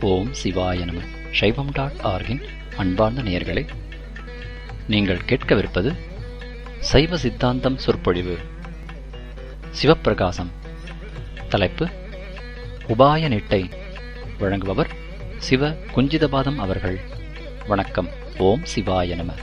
ஓம் சிவாய நம சைவம் டாட் ஆர்கின் அன்பார்ந்த நேயர்களே நீங்கள் கேட்கவிருப்பது சைவ சித்தாந்தம் சொற்பொழிவு சிவப்பிரகாசம் தலைப்பு உபாய நிட்டை வழங்குபவர் சிவ குஞ்சிதபாதம் அவர்கள் வணக்கம் ஓம் சிவாய நம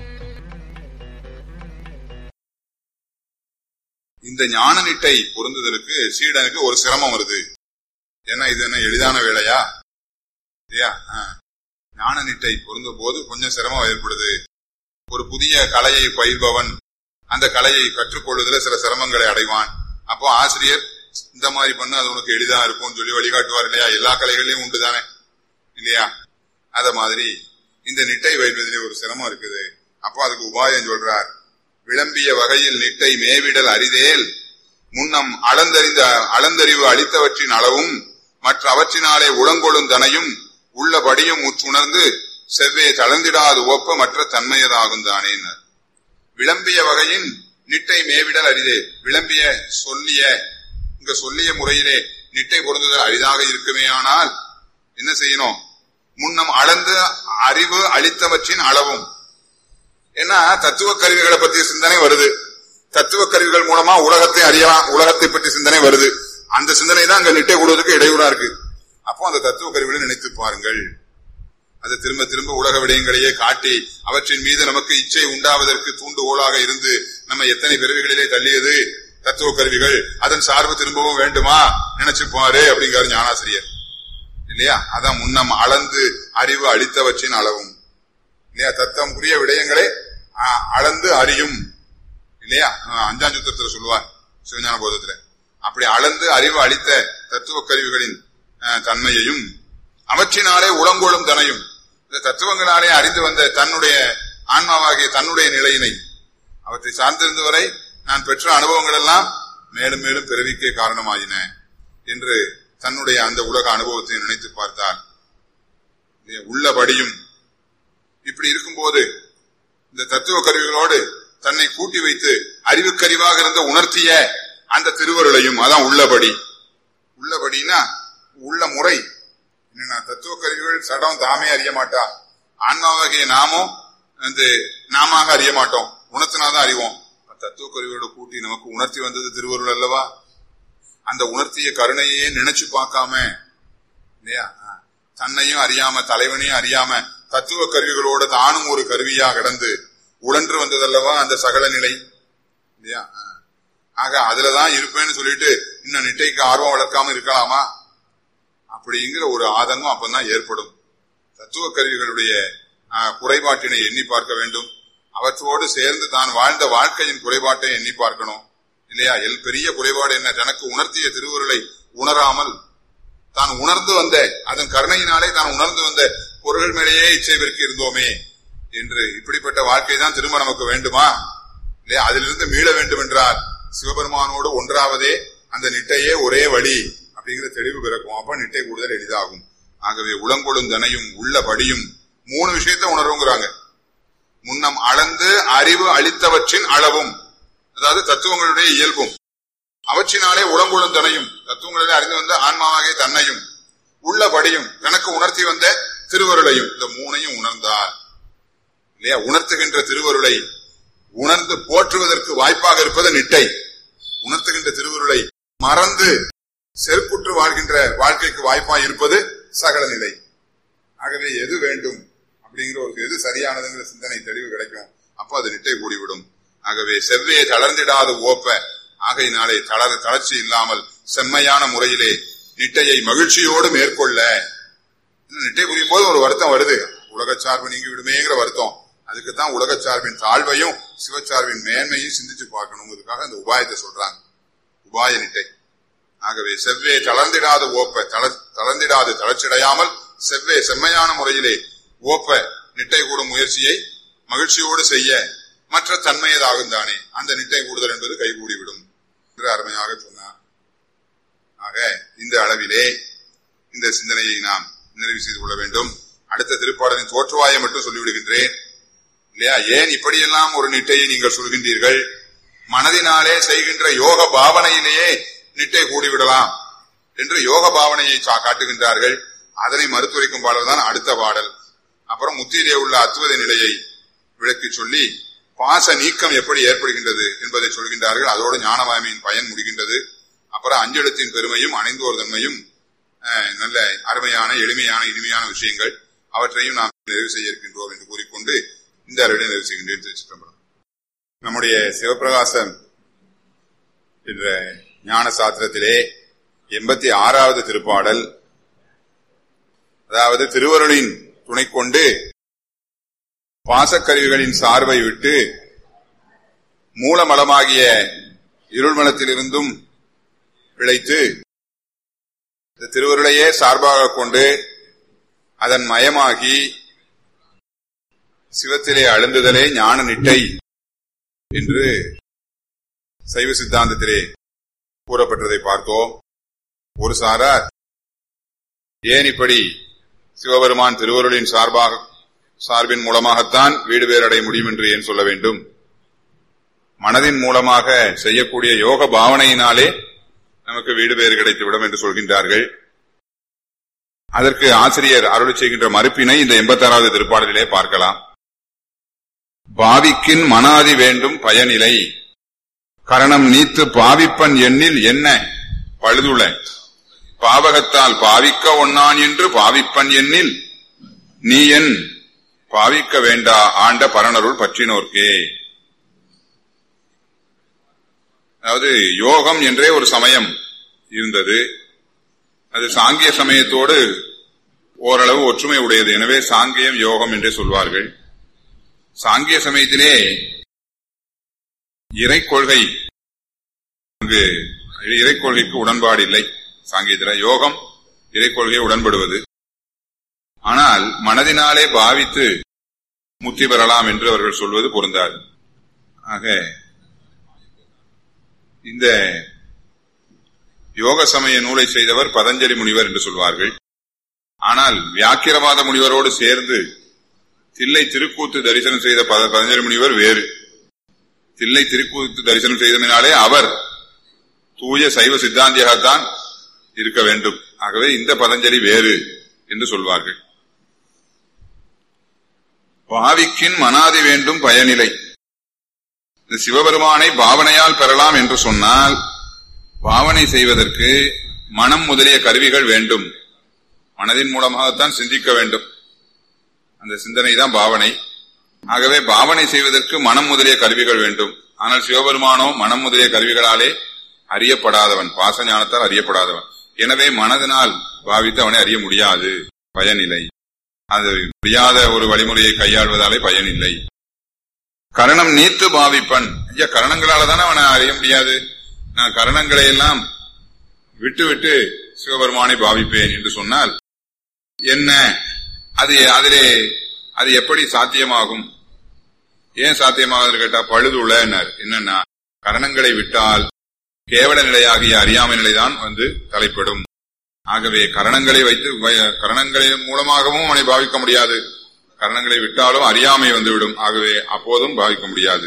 இந்த ஞான நிட்டை பொருந்துதலுக்கு சீடனுக்கு ஒரு சிரமம் வருது ஏன்னா இது என்ன எளிதான வேலையா இல்லையா ஆ. ஞான நிட்டை பொருந்தும் போது கொஞ்சம் சிரமம் ஏற்படுது ஒரு புதிய கலையை பயில்பவன் அந்த கலையை கற்றுக்கொள்வதில் சில சிரமங்களை அடைவான் அப்போ ஆசிரியர் இந்த மாதிரி பண்ணு அது உனக்கு எளிதா இருக்கும்னு சொல்லி வழிகாட்டுவார் இல்லையா எல்லா கலைகளையும் உண்டு தானே இல்லையா அத மாதிரி இந்த நிட்டை வைப்பதிலே ஒரு சிரமம் இருக்குது அப்போ அதுக்கு உபாயம் சொல்றார் விளம்பிய வகையில் நிட்டை மேவிடல் அரிதேல் முன்னம் அளந்தறிந்த அளந்தறிவு அளித்தவற்றின் அளவும் மற்ற அவற்றினாலே உளங்கொழும் தனையும் உள்ளபடியும் உற்றுணர்ந்து செவ்வே தளர்ந்திடாது ஒப்ப மற்ற தன்மையதாகும் தானேனர் விளம்பிய வகையின் நிட்டை மேவிடல் அரிதே விளம்பிய சொல்லிய இங்க சொல்லிய முறையிலே நிட்டை பொருந்துதல் அரிதாக இருக்குமேயானால் என்ன செய்யணும் முன்னம் அளந்து அறிவு அளித்தவற்றின் அளவும் ஏன்னா தத்துவ கருவிகளை பற்றிய சிந்தனை வருது தத்துவ கருவிகள் மூலமா உலகத்தை அறியலாம் உலகத்தை பற்றி சிந்தனை வருது அந்த சிந்தனை தான் அங்க நிட்டை கூடுவதற்கு இடையூறா இருக்கு அப்போ அந்த தத்துவ கருவிகளை நினைத்து பாருங்கள் அது திரும்ப திரும்ப உலக விடயங்களையே காட்டி அவற்றின் மீது நமக்கு இச்சை உண்டாவதற்கு தூண்டுகோலாக இருந்து நம்ம எத்தனை பிறவிகளிலே தள்ளியது தத்துவ கருவிகள் அதன் சார்பு திரும்பவும் வேண்டுமா நினைச்சு பாரு அப்படிங்கிறார் ஞானாசிரியர் இல்லையா அதான் முன்னம் அளந்து அறிவு அளித்தவற்றின் அளவும் இல்லையா தத்தம் புரிய விடயங்களை ஆ, அளந்து அறியும் இல்லையா ஆ, அஞ்சாம் சூத்திரத்துல சொல்லுவார் சிவஞான போதத்துல அப்படி அளந்து அறிவு அளித்த தத்துவ கருவிகளின் ஆ, தன்மையையும் அவற்றினாலே உளங்கொழும் தனையும் இந்த தத்துவங்களாலே அறிந்து வந்த தன்னுடைய ஆன்மாவாகிய தன்னுடைய நிலையினை அவற்றை சார்ந்திருந்த வரை நான் பெற்ற அனுபவங்கள் எல்லாம் மேலும் மேலும் பிறவிக்கே காரணமாயின என்று தன்னுடைய அந்த உலக அனுபவத்தை நினைத்து பார்த்தார் இல்லையா? உள்ளபடியும் இப்படி இருக்கும்போது இந்த தத்துவ கருவிகளோடு தன்னை கூட்டி வைத்து அறிவுக்கருவாக இருந்த உணர்த்திய அந்த திருவருளையும் அதான் உள்ளபடி உள்ளபடினா உள்ள முறை என்னன்னா தத்துவ கருவிகள் சடம் தாமே அறிய மாட்டா ஆன்மாவாகிய நாமும் வந்து நாம அறிய மாட்டோம் உணர்த்தினாதான் அறிவோம் அப்ப தத்துவ கருவிகளோட கூட்டி நமக்கு உணர்த்தி வந்தது திருவருள் அல்லவா அந்த உணர்த்திய கருணையே நினைச்சு பார்க்காம இல்லையா ஆ. தன்னையும் அறியாம தலைவனையும் அறியாம தத்துவ கருவிகளோட தானும் ஒரு கருவியா கிடந்து உழன்று வந்ததல்லவா அந்த சகல நிலை இல்லையா ஆ. ஆக அதுலதான் இருப்பேன்னு சொல்லிட்டு இன்னும் நிட்டைக்கு ஆர்வம் வளர்க்காம இருக்கலாமா அப்படிங்கிற ஒரு ஆதங்கம் அப்பதான் ஏற்படும் தத்துவ கருவிகளுடைய ஆ, குறைபாட்டினை எண்ணி பார்க்க வேண்டும் அவற்றோடு சேர்ந்து தான் வாழ்ந்த வாழ்க்கையின் குறைபாட்டை எண்ணி பார்க்கணும் இல்லையா எல் பெரிய குறைபாடு என்ன தனக்கு உணர்த்திய திருவுருளை உணராமல் தான் உணர்ந்து வந்த அதன் கருணையினாலே தான் உணர்ந்து வந்த பொருள்கள் மேலேயே இச்சை வெறுக்கி இருந்தோமே என்று இப்படிப்பட்ட வாழ்க்கை தான் திரும்ப நமக்கு வேண்டுமா இல்லையா அதிலிருந்து மீள வேண்டும் என்றால் சிவபெருமானோடு ஒன்றாவதே அந்த நிட்டையே ஒரே வழி அப்படிங்கிற தெளிவு பிறக்கும் அப்ப நிட்டை கூடுதல் எளிதாகும் ஆகவே உளங்கொழும் தனையும் உள்ளபடியும் மூணு விஷயத்தை உணர்வுங்கிறாங்க முன்னம் அளந்து அறிவு அளித்தவற்றின் அளவும் அதாவது தத்துவங்களுடைய இயல்பும் அவற்றினாலே உளங்குழும் தனையும் தத்துவங்களிலே அறிந்து வந்த ஆன்மாவாகிய தன்னையும் உள்ளபடியும் தனக்கு உணர்த்தி வந்த திருவருளையும் இந்த மூணையும் உணர்ந்தார் இல்லையா உணர்த்துகின்ற திருவருளை உணர்ந்து போற்றுவதற்கு வாய்ப்பாக இருப்பது நிட்டை உணர்த்துகின்ற திருவருளை மறந்து செருப்புற்று வாழ்கின்ற வாழ்க்கைக்கு வாய்ப்பாக இருப்பது சகல நிலை ஆகவே எது வேண்டும் அப்படிங்கிற ஒரு எது சரியானதுங்கிற சிந்தனை தெளிவு கிடைக்கும் அப்போ அது நிட்டை கூடிவிடும் ஆகவே செவ்வையை தளர்ந்திடாத ஓப்ப ஆகையினாலே தளர் தளர்ச்சி இல்லாமல் செம்மையான முறையிலே நிட்டையை மகிழ்ச்சியோடு மேற்கொள்ள இன்னும் நிட்டை புரியும் போது ஒரு வருத்தம் வருது உலக சார்பு நீங்கி விடுமேங்கிற வருத்தம் அதுக்கு தான் உலக சார்பின் தாழ்வையும் சிவச்சார்பின் மேன்மையும் சிந்திச்சு பார்க்கணுங்கிறதுக்காக அந்த உபாயத்தை சொல்றாங்க உபாய நிட்டை ஆகவே செவ்வே தளர்ந்திடாத ஓப்ப தள- தளர்ந்திடாது தளர்ச்சியடையாமல் செவ்வே செம்மையான முறையிலே ஓப்ப நிட்டை கூடும் முயற்சியை மகிழ்ச்சியோடு செய்ய மற்ற தன்மையதாகும் தானே அந்த நிட்டை கூடுதல் என்பது கைகூடிவிடும் என்று அருமையாக சொன்னார் ஆக இந்த அளவிலே இந்த சிந்தனையை நாம் நிறைவு செய்து கொள்ள வேண்டும் அடுத்த திருப்பாடலின் தோற்றுவாயை மட்டும் சொல்லிவிடுகின்றேன் இல்லையா ஏன் இப்படியெல்லாம் ஒரு நிட்டையை நீங்கள் சொல்கின்றீர்கள் மனதினாலே செய்கின்ற யோக பாவனையிலேயே நிட்டை கூடிவிடலாம் என்று யோக பாவனையை சா- காட்டுகின்றார்கள் அதனை மறுத்துரைக்கும் பாடல் தான் அடுத்த பாடல் அப்புறம் முத்தியிலே உள்ள அத்துவத நிலையை விளக்கி சொல்லி பாச நீக்கம் எப்படி ஏற்படுகின்றது என்பதை சொல்கின்றார்கள் அதோடு ஞானவாமியின் பயன் முடிகின்றது அப்புறம் அஞ்செழுத்தின் பெருமையும் அணைந்தோர் தன்மையும் அஹ், நல்ல அருமையான எளிமையான இனிமையான விஷயங்கள் அவற்றையும் நாம் நிறைவு செய்ய இருக்கின்றோம் என்று கூறிக்கொண்டு இந்த அளவில் நிறைவு செய்கின்றேன் திருச்சிற்றம்பலம் நம்முடைய சிவபிரகாசம் என்ற ஞான சாத்திரத்திலே எண்பத்தி ஆறாவது திருப்பாடல் அதாவது திருவருளின் துணை கொண்டு பாசக்கருவிகளின் சார்பை விட்டு மூலமலமாகிய இருள்மலத்திலிருந்தும் பிழைத்து இந்த திருவருளையே சார்பாக கொண்டு அதன் மயமாகி சிவத்திலே அழுந்துதலே ஞான நிட்டை என்று சைவ சித்தாந்தத்திலே கூறப்பட்டதை பார்த்தோம் ஒரு சாரார் ஏன் இப்படி சிவபெருமான் திருவருளின் சார்பாக சார்பின் மூலமாகத்தான் வீடு பேரடைய முடியும் என்று ஏன் சொல்ல வேண்டும் மனதின் மூலமாக செய்யக்கூடிய யோக பாவனையினாலே நமக்கு வீடு பேறு கிடைத்துவிடும் என்று சொல்கின்றார்கள் அதற்கு ஆசிரியர் அருளி செய்கின்ற மறுப்பினை இந்த எண்பத்தாறாவது திருப்பாடலிலே பார்க்கலாம் பாவிக்கின் மனாதி வேண்டும் பயனிலை கரணம் நீத்து பாவிப்பன் எண்ணில் என்ன பழுதுள பாவகத்தால் பாவிக்க ஒன்னான் என்று பாவிப்பன் எண்ணில் நீ என் பாவிக்க வேண்டா ஆண்ட பரணருள் பற்றினோர்க்கே அதாவது யோகம் என்றே ஒரு சமயம் இருந்தது அது சாங்கிய சமயத்தோடு ஓரளவு ஒற்றுமை உடையது எனவே சாங்கியம் யோகம் என்றே சொல்வார்கள் சாங்கிய சமயத்திலே இறை கொள்கை அங்கு இறை கொள்கைக்கு உடன்பாடு இல்லை சாங்கியத்தில் யோகம் இறை கொள்கையை உடன்படுவது ஆனால் மனதினாலே பாவித்து முத்தி பெறலாம் என்று அவர்கள் சொல்வது பொருந்தாது ஆக இந்த யோக சமய நூலை செய்தவர் பதஞ்சலி முனிவர் என்று சொல்வார்கள் ஆனால் வியாக்கிரவாத முனிவரோடு சேர்ந்து தில்லை திருக்கூத்து தரிசனம் செய்த பத- பதஞ்சலி முனிவர் வேறு தில்லை திருக்கூத்து தரிசனம் செய்ததினாலே அவர் தூய சைவ சித்தாந்தியாகத்தான் இருக்க வேண்டும் ஆகவே இந்த பதஞ்சலி வேறு என்று சொல்வார்கள் பாவிக்கின் மனாதி வேண்டும் பயனிலை இந்த சிவபெருமானை பாவனையால் பெறலாம் என்று சொன்னால் பாவனை செய்வதற்கு மனம் முதலிய கருவிகள் வேண்டும் மனதின் மூலமாகத்தான் சிந்திக்க வேண்டும் அந்த சிந்தனை தான் பாவனை ஆகவே பாவனை செய்வதற்கு மனம் முதலிய கருவிகள் வேண்டும் ஆனால் சிவபெருமானோ மனம் முதலிய கருவிகளாலே அறியப்படாதவன் பாச ஞானத்தால் அறியப்படாதவன் எனவே மனதினால் பாவித்து அவனை அறிய முடியாது பயனில்லை அது முடியாத ஒரு வழிமுறையை கையாள்வதாலே பயனில்லை கரணம் நீத்து பாவிப்பன் ஐயா கரணங்களால தானே அவனை அறிய முடியாது நான் கரணங்களை எல்லாம் விட்டு விட்டு சிவபெருமானை பாவிப்பேன் என்று சொன்னால் என்ன அது அதிலே அது எப்படி சாத்தியமாகும் ஏன் சாத்தியமாகுது கேட்டா பழுதுள்ளனர் என்னன்னா கரணங்களை விட்டால் கேவல நிலையாகிய அறியாமை நிலைதான் வந்து தலைப்படும் ஆகவே கரணங்களை வைத்து வ- கரணங்களின் மூலமாகவும் அவனை பாவிக்க முடியாது கரணங்களை விட்டாலும் அறியாமை வந்துவிடும் ஆகவே அப்போதும் பாவிக்க முடியாது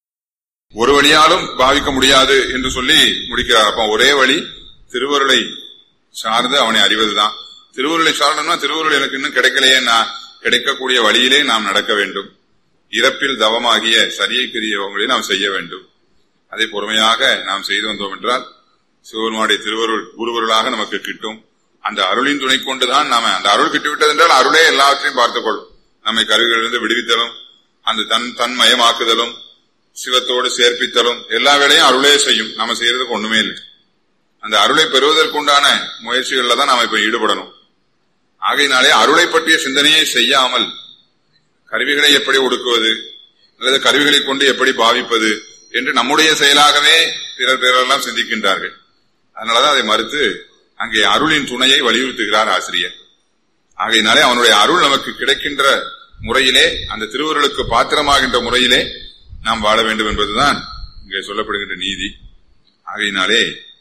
ஒரு வழியாலும் பாவிக்க முடியாது என்று சொல்லி முடிக்கிறார் அப்ப ஒரே வழி திருவருளை சார்ந்து அவனை அறிவதுதான் திருவருளை சார்ந்தோம்னா திருவருள் எனக்கு இன்னும் கிடைக்கலையே நான் கிடைக்கக்கூடிய வழியிலே நாம் நடக்க வேண்டும் இறப்பில் தவமாகிய சரியைக்குரியவங்களை நாம் செய்ய வேண்டும் அதை பொறுமையாக நாம் செய்து வந்தோம் என்றால் சிவபெருமானுடைய திருவருள் குருவருளாக நமக்கு கிட்டும் அந்த அருளின் துணை கொண்டுதான் நாம அந்த அருள் கிட்டுவிட்டது என்றால் அருளே எல்லாவற்றையும் பார்த்துக் கொள்ளும் நம்மை கருவிகளிலிருந்து விடுவித்தலும் அந்த தன் தன்மயமாக்குதலும் சிவத்தோடு சேர்ப்பித்தலும் எல்லா வேலையும் அருளே செய்யும் நாம செய்யறதுக்கு ஒண்ணுமே இல்லை அந்த அருளை பெறுவதற்குண்டான முயற்சிகள்ல தான் நாம இப்ப ஈடுபடணும் ஆகையினாலே அருளை பற்றிய சிந்தனையை செய்யாமல் கருவிகளை எப்படி ஒடுக்குவது அல்லது கருவிகளை கொண்டு எப்படி பாவிப்பது என்று நம்முடைய செயலாகவே பிறர் பிறரெல்லாம் சிந்திக்கின்றார்கள் அதனாலதான் அதை மறுத்து அங்கே அருளின் துணையை வலியுறுத்துகிறார் ஆசிரியர் ஆகையினாலே அவனுடைய அருள் நமக்கு கிடைக்கின்ற முறையிலே அந்த திருவருளுக்கு பாத்திரமாகின்ற முறையிலே நாம் வாழ வேண்டும் என்பதுதான் இங்கே சொல்லப்படுகின்ற நீதி ஆகையினாலே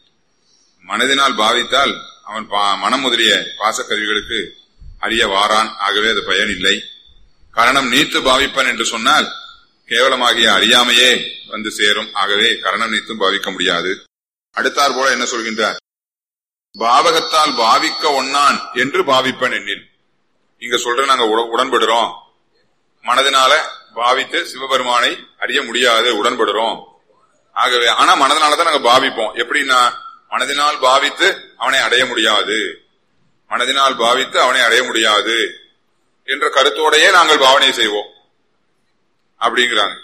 மனதினால் பாவித்தால் அவன் பா- மனம் முதலிய பாசக்கருவிகளுக்கு அறிய வாரான் ஆகவே அது பயன் இல்லை கரணம் நீத்து பாவிப்பன் என்று சொன்னால் கேவலமாகிய அறியாமையே வந்து சேரும் ஆகவே கரணம் நீத்தும் பாவிக்க முடியாது அடுத்தார் போல என்ன சொல்கின்றார் பாவகத்தால் பாவிக்க ஒன்னான் என்று பாவிப்பன் எண்ணில் இங்க சொல்ற நாங்க உட- உடன்படுறோம் மனதினால பாவித்து சிவபெருமானை அறிய முடியாது உடன்படுறோம் ஆகவே ஆனா மனதினாலதான் நாங்க பாவிப்போம் எப்படின்னா மனதினால் பாவித்து அவனை அடைய முடியாது மனதினால் பாவித்து அவனை அடைய முடியாது என்ற கருத்தோடையே நாங்கள் பாவனை செய்வோம் அப்படிங்கிறாங்க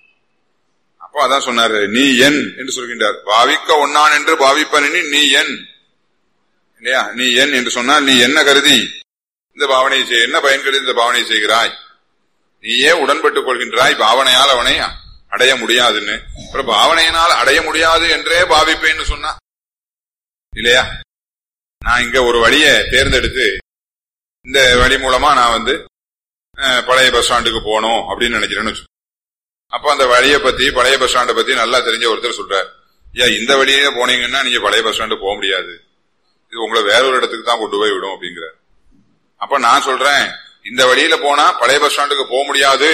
அப்போ அதான் சொன்னாரு நீ என் என்று சொல்கின்றார் பாவிக்க ஒன்னான் என்று பாவிப்பனி நீ என் இல்லையா நீ என் என்று சொன்னால் நீ என்ன கருதி இந்த பாவனையை செய் என்ன பயன் கருதி இந்த பாவனையை செய்கிறாய் நீயே உடன்பட்டுக் கொள்கின்றாய் பாவனையால் அவனை அடைய முடியாதுன்னு அப்புறம் பாவனையினால் அடைய முடியாது என்றே பாவிப்பேன்னு சொன்னா இல்லையா நான் இங்க ஒரு வழியை தேர்ந்தெடுத்து இந்த வழி மூலமா நான் வந்து அஹ், பழைய பஸ் ஸ்டாண்டுக்கு போகணும் அப்படின்னு நினைக்கிறேன்னு வச்சுக்கோ. அப்ப அந்த வழியை பத்தி பழைய பஸ் ஸ்டாண்டை பத்தி நல்லா தெரிஞ்ச ஒருத்தர் சொல்றார் ஐயா இந்த வழியே போனீங்கன்னா நீங்க பழைய பஸ் ஸ்டாண்டு போக முடியாது இது உங்களை வேற ஒரு இடத்துக்கு தான் கொண்டு போய் விடும் அப்படிங்கிறார் அப்ப நான் சொல்றேன் இந்த வழியில போனா பழைய பஸ் ஸ்டாண்டுக்கு போக முடியாது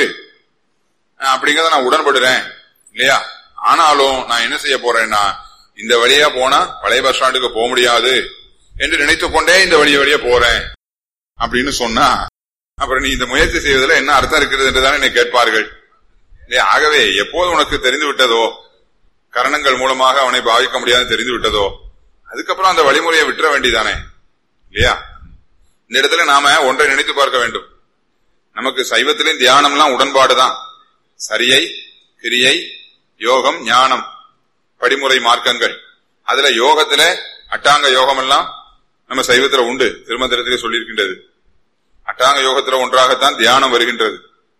அஹ், அப்படிங்கறத நான் உடன்படுறேன் இல்லையா ஆனாலும் நான் என்ன செய்ய போறேன்னா இந்த வழியா போனா பழைய பஸ் ஸ்டாண்டுக்கு போக முடியாது என்று நினைத்துக் கொண்டே இந்த வழிய வழியா போறேன் அப்படின்னு சொன்னா அப்புறம் நீ இந்த முயற்சி செய்வதில் என்ன அர்த்தம் இருக்கிறது என்றுதான் என்னை கேட்பார்கள் இல்லையா ஆகவே எப்போது உனக்கு தெரிந்து விட்டதோ கரணங்கள் மூலமாக அவனை பாவிக்க முடியாது தெரிந்து விட்டதோ அதுக்கப்புறம் அந்த வழிமுறையை விட்டுற வேண்டியதானே இல்லையா இந்த இடத்துல நாம ஒன்றை நினைத்து பார்க்க வேண்டும் நமக்கு சைவத்திலும் தியானம்லாம் உடன்பாடுதான் சரியை கிரியை யோகம் ஞானம் படிமுறை மார்க்கங்கள் அதுல யோகத்துல அட்டாங்க யோகம் எல்லாம் நம்ம சைவத்துல உண்டு திருமந்திரத்திலே சொல்லியிருக்கின்றது அட்டாங்க யோகத்துல ஒன்றாகத்தான் தியானம் வருகின்றது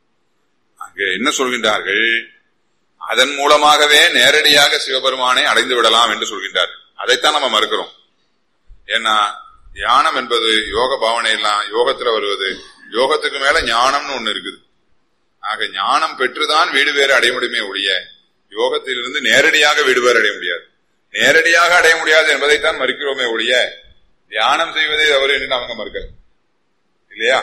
அங்கே என்ன சொல்கின்றார்கள் அதன் மூலமாகவே நேரடியாக சிவபெருமானை அடைந்து விடலாம் என்று சொல்கின்றார் அதைத்தான் நம்ம மறுக்கிறோம் ஏன்னா தியானம் என்பது யோக பாவனை எல்லாம் யோகத்துல வருவது யோகத்துக்கு மேல ஞானம்னு ஒண்ணு இருக்குது ஆக ஞானம் பெற்றுதான் வீடு வேறு அடைய முடியுமே ஒழிய யோகத்திலிருந்து நேரடியாக வீடு வேறு அடைய முடியாது நேரடியாக அடைய முடியாது என்பதைத்தான் மறுக்கிறோமே ஒழிய தியானம் செய்வதே தவறு என்று அவங்க மறுக்கல இல்லையா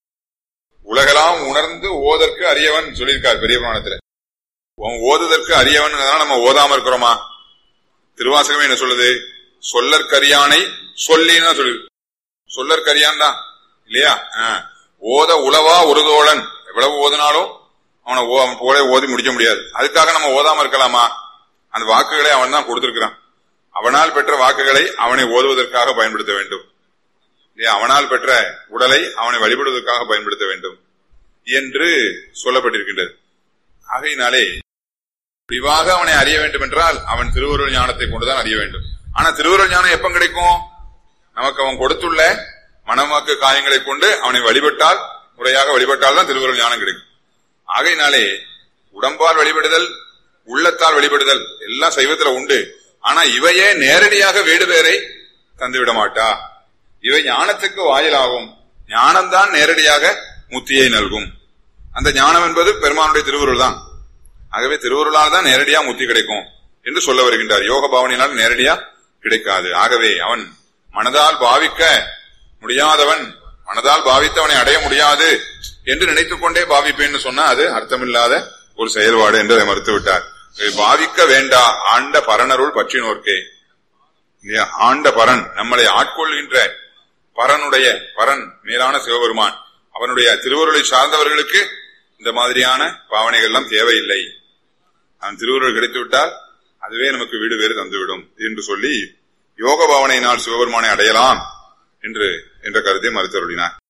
உலகெல்லாம் உணர்ந்து ஓதற்கு அறியவன் சொல்லியிருக்கார் பெரிய புராணத்துல உன் ஓதுதற்கு அறியவன் நம்ம ஓதாம இருக்கிறோமா திருவாசகமே என்ன சொல்லுது சொல்லற்கரியானை சொல்லின்னு தான் சொல்லுது சொல்லற்கரியான் தான் இல்லையா ஆ. ஓத உளவா ஒரு தோழன் எவ்வளவு ஓதினாலும் அவனை ஓ- அவன் போல ஓதி முடிக்க முடியாது அதுக்காக நம்ம ஓதாம இருக்கலாமா அந்த வாக்குகளை அவன் தான் கொடுத்திருக்கிறான் அவனால் பெற்ற வாக்குகளை அவனை ஓதுவதற்காக பயன்படுத்த வேண்டும் இல்லையா அவனால் பெற்ற உடலை அவனை வழிபடுவதற்காக பயன்படுத்த வேண்டும் என்று சொல்லப்பட்டிருக்கின்றது ஆகையினாலே விரிவாக அவனை அறிய வேண்டும் என்றால் அவன் திருவருள் ஞானத்தை கொண்டுதான் அறிய வேண்டும் ஆனா திருவருள் ஞானம் எப்ப கிடைக்கும் நமக்கு அவன் கொடுத்துள்ள மனமாக்கு காயங்களை கொண்டு அவனை வழிபட்டால் முறையாக வழிபட்டால் தான் திருவருள் ஞானம் கிடைக்கும் ஆகையினாலே உடம்பால் வழிபடுதல் உள்ளத்தால் வழிபடுதல் எல்லாம் சைவத்துல உண்டு ஆனா இவையே நேரடியாக வீடு பேரை தந்துவிட மாட்டா இவை ஞானத்துக்கு வாயிலாகும் ஞானம்தான் நேரடியாக முத்தியை நல்கும் அந்த ஞானம் என்பது பெருமானுடைய திருவருள் தான் ஆகவே திருவருளால் தான் நேரடியா முத்தி கிடைக்கும் என்று சொல்ல வருகின்றார் யோக பாவனையினால் நேரடியா கிடைக்காது ஆகவே அவன் மனதால் பாவிக்க முடியாதவன் மனதால் பாவித்தவனை அடைய முடியாது என்று நினைத்துக் கொண்டே பாவிப்பேன்னு சொன்னா அது அர்த்தமில்லாத ஒரு செயல்பாடு என்று அதை மறுத்து விட்டார் இதை பாவிக்க வேண்டா ஆண்ட பரனருள் பற்றினோர்க்கே இல்லையா ஆண்ட பரன் நம்மளை ஆட்கொள்கின்ற பரனுடைய பரன் மேலான சிவபெருமான் அவனுடைய திருவருளை சார்ந்தவர்களுக்கு இந்த மாதிரியான பாவனைகள் எல்லாம் தேவையில்லை அவன் திருவருள் கிடைத்துவிட்டால் அதுவே நமக்கு வீடு வேறு தந்துவிடும் என்று சொல்லி யோக பாவனையினால் சிவபெருமானை அடையலாம் என்று என்ற கருத்தை மறுத்தருளினார்